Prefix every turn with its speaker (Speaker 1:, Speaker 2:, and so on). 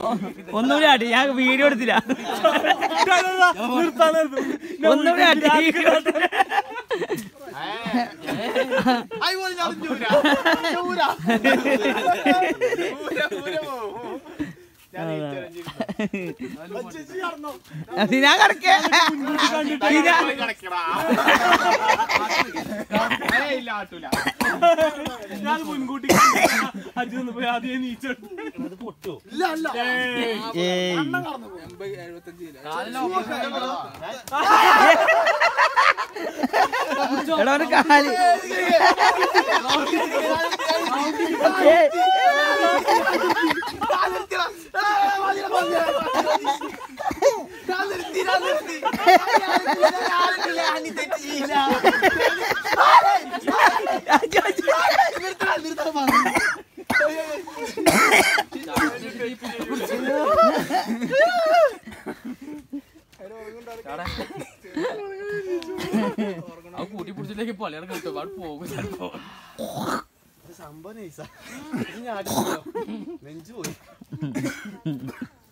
Speaker 1: ഒന്നുകൂടി ആട്ടി ഞാൻ വീഡിയോ എടുത്തില്ല ഒന്നുകൂടി ആട്ടി വീഡിയോ എടുത്തില്ല. ഞാൻ കിടക്കേ
Speaker 2: ഞാൻ മുൻകൂട്ടി അജു ഒന്ന് പോയി ആദ്യം നീച്ചോട്ട്
Speaker 1: എടാ ഒരു കാല് ഏയ്. അയ്യോ, അയ്യോ.
Speaker 3: കൂട്ടി പിടിച്ചിലേക്ക് പലയുടെ കിട്ടും പോകും ചിലപ്പോ
Speaker 4: സംഭവം നൈസാ നെഞ്ചു പോയി